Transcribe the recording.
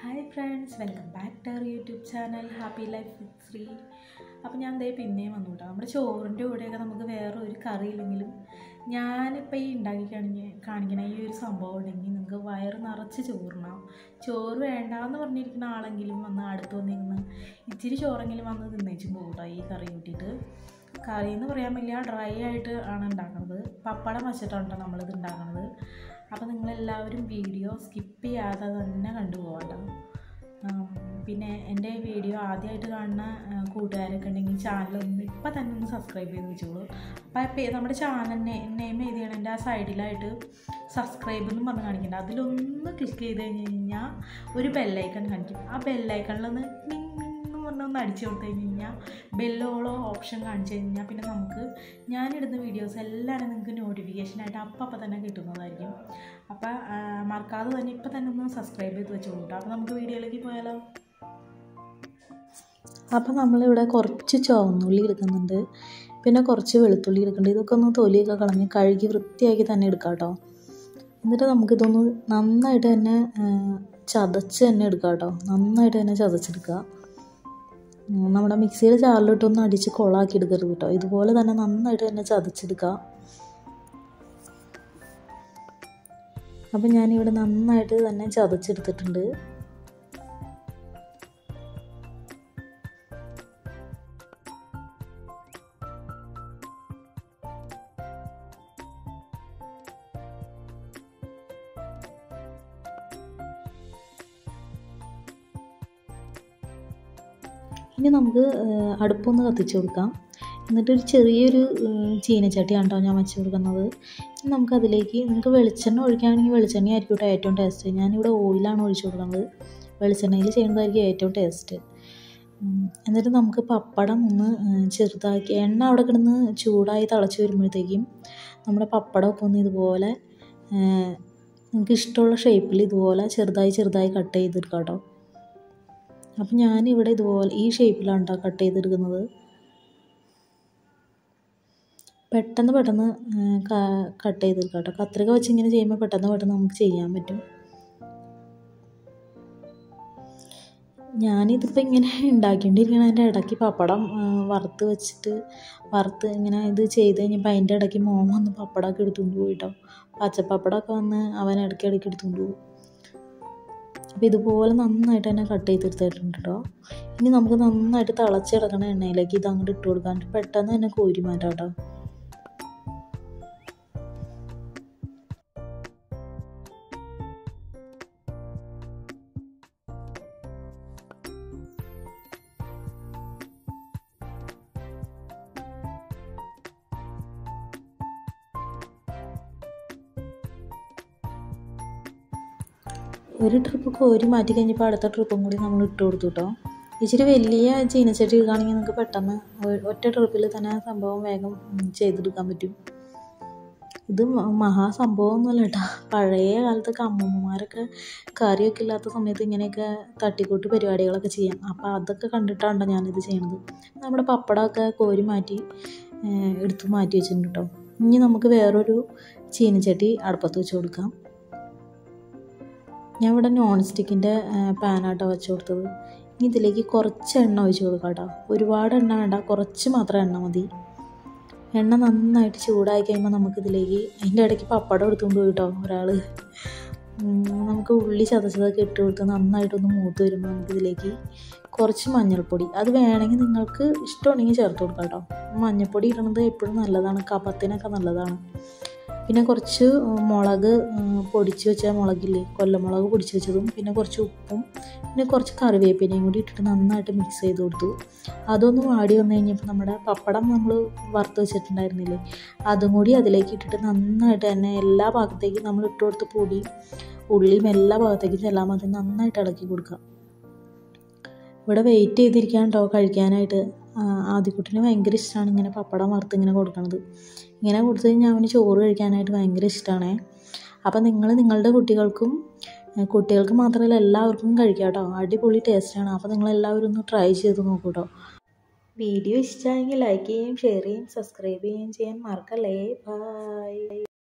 hi friends welcome back to our YouTube channel happy life with Sree അപ്പോൾ ഞാൻ ദേ പിന്നെയും വന്നു കേട്ടോ നമ്മുടെ ചോറിൻ്റെ കൂടെയൊക്കെ നമുക്ക് വേറെ ഒരു കറി ഇല്ലെങ്കിലും ഞാനിപ്പോൾ ഈ ഉണ്ടാക്കി കാണിക്ക കാണിക്കണ ഈ ഒരു സംഭവം ഉണ്ടെങ്കിൽ നിങ്ങൾക്ക് വയറ് നിറച്ച് ചോറിനാം ചോറ് വേണ്ടാന്ന് പറഞ്ഞിരിക്കുന്ന ആളെങ്കിലും വന്ന് അടുത്ത് വന്നിരുന്ന് ഇച്ചിരി ചോറെങ്കിലും വന്ന് തിന്നേച്ചും പോകട്ടോ ഈ കറി കൂട്ടിയിട്ട് കറി എന്ന് പറയാൻ പറ്റില്ല ഡ്രൈ ആയിട്ട് ആണ് ഉണ്ടാക്കുന്നത് പപ്പടം വെച്ചിട്ടാണ് കേട്ടോ നമ്മളിത് ഉണ്ടാക്കുന്നത് അപ്പോൾ നിങ്ങളെല്ലാവരും വീഡിയോ സ്കിപ്പ് ചെയ്യാതെ തന്നെ കണ്ടുപോകട്ടോ പിന്നെ എൻ്റെ വീഡിയോ ആദ്യമായിട്ട് കാണുന്ന ആ, കൂട്ടുകാരൊക്കെ ഉണ്ടെങ്കിൽ ചാനലൊന്ന് ഇപ്പം തന്നെ ഒന്ന് സബ്സ്ക്രൈബ് ചെയ്ത് വെച്ചോളൂ അപ്പോൾ ആ പേ- നമ്മുടെ ചാനൽ നെയിം എഴുതിയാണ് എൻ്റെ ആ സൈഡിലായിട്ട് സബ്സ്ക്രൈബ് എന്ന് പറഞ്ഞ് കാണിക്കുന്നുണ്ട് അതിലൊന്ന് ക്ലിക്ക് ചെയ്ത് കഴിഞ്ഞ് കഴിഞ്ഞാൽ ഒരു ബെല്ലൈക്കൺ കാണിക്കും ആ ബെല്ലൈക്കണിലൊന്ന് ടിങ് എന്ന് പറഞ്ഞൊന്ന് അടിച്ചു കൊടുത്തു കഴിഞ്ഞ് കഴിഞ്ഞാൽ ബെല്ലോളോ ഓപ്ഷൻ കാണിച്ചു കഴിഞ്ഞാൽ പിന്നെ നമുക്ക് ഞാനിടുന്ന വീഡിയോസ് എല്ലാവരും നിങ്ങൾക്ക് നോട്ടിഫിക്കേഷനായിട്ട് അപ്പം അപ്പം തന്നെ കിട്ടുന്നതായിരിക്കും അപ്പോൾ മറക്കാതെ തന്നെ ഇപ്പം തന്നെ ഒന്ന് സബ്സ്ക്രൈബ് ചെയ്ത് വെച്ചോളൂ കേട്ടോ അപ്പോൾ നമുക്ക് വീഡിയോയിലേക്ക് പോയാലോ അപ്പം നമ്മളിവിടെ കുറച്ച് ചുവന്നുള്ളി എടുക്കുന്നുണ്ട് പിന്നെ കുറച്ച് വെളുത്തുള്ളി എടുക്കുന്നുണ്ട് ഇതൊക്കെ ഒന്ന് തൊലിയൊക്കെ കളഞ്ഞ് കഴുകി വൃത്തിയാക്കി തന്നെ എടുക്കാം കേട്ടോ എന്നിട്ട് നമുക്കിതൊന്ന് നന്നായിട്ട് തന്നെ ആ, ചതച്ച് തന്നെ എടുക്കാം കേട്ടോ നന്നായിട്ട് തന്നെ ചതച്ചെടുക്കുക ഉം, നമ്മുടെ മിക്സിയുടെ ചാറിലിട്ടൊന്ന് അടിച്ച് കൊളാക്കി എടുക്കരുത് കേട്ടോ ഇതുപോലെ തന്നെ നന്നായിട്ട് തന്നെ ചതച്ചെടുക്കുക അപ്പം ഞാനിവിടെ നന്നായിട്ട് തന്നെ ചതച്ചെടുത്തിട്ടുണ്ട് ഇനി നമുക്ക് ഏഹ്, അടുപ്പൊന്ന് കത്തിച്ച് കൊടുക്കാം എന്നിട്ടൊരു ചെറിയൊരു ഏഹ്, ചീനച്ചട്ടിയാണ് കേട്ടോ ഞാൻ വെച്ച് കൊടുക്കുന്നത് ഇനി നമുക്കതിലേക്ക് നിങ്ങൾക്ക് വെളിച്ചെണ്ണ ഒഴിക്കുകയാണെങ്കിൽ വെളിച്ചെണ്ണ ആയിരിക്കും കേട്ടോ ഏറ്റവും ടേസ്റ്റ് ഞാനിവിടെ ഓയിലാണ് ഒഴിച്ച് കൊടുക്കുന്നത് വെളിച്ചെണ്ണയിൽ ചെയ്യുന്നതായിരിക്കും ഏറ്റവും ടേസ്റ്റ് ഉം, എന്നിട്ട് നമുക്ക് പപ്പടം ഒന്ന് ഏഹ്, ചെറുതാക്കി എണ്ണ അവിടെ കിടന്ന് ചൂടായി തിളച്ച് വരുമ്പോഴത്തേക്കും നമ്മുടെ പപ്പടമൊക്കെ ഒന്ന് ഇതുപോലെ ഏഹ്, നിങ്ങൾക്ക് ഇഷ്ടമുള്ള ഷേപ്പിൽ ഇതുപോലെ ചെറുതായി ചെറുതായി കട്ട് ചെയ്തെടുക്കാം കേട്ടോ അപ്പം ഞാനിവിടെ ഇതുപോലെ ഈ ഷേപ്പിലാണ് കേട്ടോ കട്ട് ചെയ്തെടുക്കുന്നത് പെട്ടെന്ന് പെട്ടെന്ന് കട്ട് ചെയ്തെടുക്കാം കേട്ടോ കത്രിക വെച്ച് ഇങ്ങനെ ചെയ്യുമ്പോൾ പെട്ടെന്ന് പെട്ടെന്ന് നമുക്ക് ചെയ്യാൻ പറ്റും ഞാനിതിപ്പോൾ ഇങ്ങനെ ഉണ്ടാക്കിക്കൊണ്ടിരിക്കണതിൻ്റെ ഇടയ്ക്ക് പപ്പടം ആ, വറുത്ത് വെച്ചിട്ട് വറുത്ത് ഇങ്ങനെ ഇത് ചെയ്ത് കഴിഞ്ഞപ്പോൾ അതിൻ്റെ ഇടയ്ക്ക് മോൻ വന്ന് പപ്പടമൊക്കെ എടുത്തുകൊണ്ട് പോയി കേട്ടോ പച്ചപ്പപ്പടമൊക്കെ വന്ന് അവൻ ഇടയ്ക്ക് ഇടയ്ക്ക് എടുത്തുകൊണ്ട് പോകും അപ്പോൾ ഇതുപോലെ നന്നായിട്ട് തന്നെ കട്ട് ചെയ്തെടുത്തിട്ടുണ്ട് കേട്ടോ ഇനി നമുക്ക് നന്നായിട്ട് തിളച്ചിടക്കണ എണ്ണയിലേക്ക് ഇത് അങ്ങോട്ട് ഇട്ട് കൊടുക്കാൻ പെട്ടെന്ന് തന്നെ കോരി മാറ്റാം കേട്ടോ ഒരു ട്രിപ്പ് കോരി മാറ്റി കഴിഞ്ഞപ്പോൾ അടുത്ത ട്രിപ്പും കൂടി നമ്മൾ ഇട്ട് കൊടുത്തു കേട്ടോ ഇച്ചിരി വലിയ ചീനച്ചട്ടി എടുക്കുകയാണെങ്കിൽ നിങ്ങൾക്ക് പെട്ടെന്ന് ഒ- ഒറ്റ ട്രിപ്പിൽ തന്നെ ആ സംഭവം വേഗം ഉം, ചെയ്തെടുക്കാൻ പറ്റും ഇത് മ- മഹാസംഭവമൊന്നുമല്ല കേട്ടോ പഴയ കാലത്തൊക്കെ അമ്മൂമ്മമാരൊക്കെ കറിയൊക്കെ ഇല്ലാത്ത സമയത്ത് ഇങ്ങനെയൊക്കെ തട്ടിക്കൂട്ട് പരിപാടികളൊക്കെ ചെയ്യാം അപ്പോൾ അതൊക്കെ കണ്ടിട്ടാണ് ഞാനിത് ചെയ്യണത് നമ്മുടെ പപ്പടമൊക്കെ കോരി മാറ്റി ഏഹ്, എടുത്ത് മാറ്റി വെച്ചിട്ടുണ്ട് കേട്ടോ ഇനി നമുക്ക് വേറൊരു ചീനച്ചട്ടി അടുപ്പത്ത് വെച്ച് കൊടുക്കാം ഞാൻ ഇവിടെ നോൺ സ്റ്റിക്കിൻ്റെ പാനാട്ടോ വെച്ച് കൊടുത്തത് ഇനി ഇതിലേക്ക് കുറച്ച് എണ്ണ ഒഴിച്ച് കൊടുക്കാം കേട്ടോ ഒരുപാട് എണ്ണ വേണ്ട കുറച്ച് മാത്രം എണ്ണ മതി എണ്ണ നന്നായിട്ട് ചൂടായി കഴിയുമ്പോൾ നമുക്കിതിലേക്ക് അതിൻ്റെ ഇടയ്ക്ക് പപ്പടം എടുത്തുകൊണ്ട് പോയി കേട്ടോ ഒരാൾ നമുക്ക് ഉള്ളി ചതച്ചതൊക്കെ ഇട്ട് കൊടുത്ത് നന്നായിട്ടൊന്ന് മൂത്ത് വരുമ്പോൾ നമുക്കിതിലേക്ക് കുറച്ച് മഞ്ഞൾപ്പൊടി അത് വേണമെങ്കിൽ നിങ്ങൾക്ക് ഇഷ്ടമുണ്ടെങ്കിൽ ചേർത്ത് കൊടുക്കാം കേട്ടോ മഞ്ഞൾപ്പൊടി ഇടുന്നത് എപ്പോഴും നല്ലതാണ് കപത്തിനൊക്കെ നല്ലതാണ് പിന്നെ കുറച്ച് മുളക് ഉം, പൊടിച്ച് വെച്ച മുളകില്ലേ കൊല്ലമുളക് പൊടിച്ച് വെച്ചതും പിന്നെ കുറച്ച് ഉപ്പും പിന്നെ കുറച്ച് കറിവേപ്പിലയും കൂടി ഇട്ടിട്ട് നന്നായിട്ട് മിക്സ് ചെയ്ത് കൊടുത്തു അതൊന്ന് വാടി വന്നു കഴിഞ്ഞപ്പോൾ നമ്മുടെ പപ്പടം നമ്മൾ വറുത്ത് വെച്ചിട്ടുണ്ടായിരുന്നില്ലേ അതും കൂടി അതിലേക്ക് ഇട്ടിട്ട് നന്നായിട്ട് തന്നെ എല്ലാ ഭാഗത്തേക്കും നമ്മൾ ഇട്ട് കൊടുത്ത് പൊടിയും ഉള്ളിയും എല്ലാ ഭാഗത്തേക്കും ചെല്ലാൻ മതി നന്നായിട്ട് ഇളക്കി കൊടുക്കുക ഇവിടെ വെയിറ്റ് ചെയ്തിരിക്കാൻ കേട്ടോ കഴിക്കാനായിട്ട് ആദ്യക്കുട്ടിന് ഭയങ്കര ഇഷ്ടമാണ് ഇങ്ങനെ പപ്പടം വറുത്ത് ഇങ്ങനെ കൊടുക്കണത് ഇങ്ങനെ കൊടുത്തു കഴിഞ്ഞാൽ അവന് ചോറ് കഴിക്കാനായിട്ട് ഭയങ്കര ഇഷ്ടമാണ് അപ്പം നിങ്ങൾ നിങ്ങളുടെ കുട്ടികൾക്കും ഏഹ് കുട്ടികൾക്ക് മാത്രമല്ല എല്ലാവർക്കും കഴിക്കാം കേട്ടോ അടിപൊളി ടേസ്റ്റാണ് അപ്പോൾ നിങ്ങളെല്ലാവരും ഒന്ന് ട്രൈ ചെയ്ത് നോക്കൂ കേട്ടോ വീഡിയോ ഇഷ്ടമായെങ്കിൽ ലൈക്ക് ചെയ്യുകയും ഷെയർ ചെയ്യുകയും സബ്സ്ക്രൈബ് ചെയ്യുകയും ചെയ്യാൻ മറക്കല്ലേ ബൈ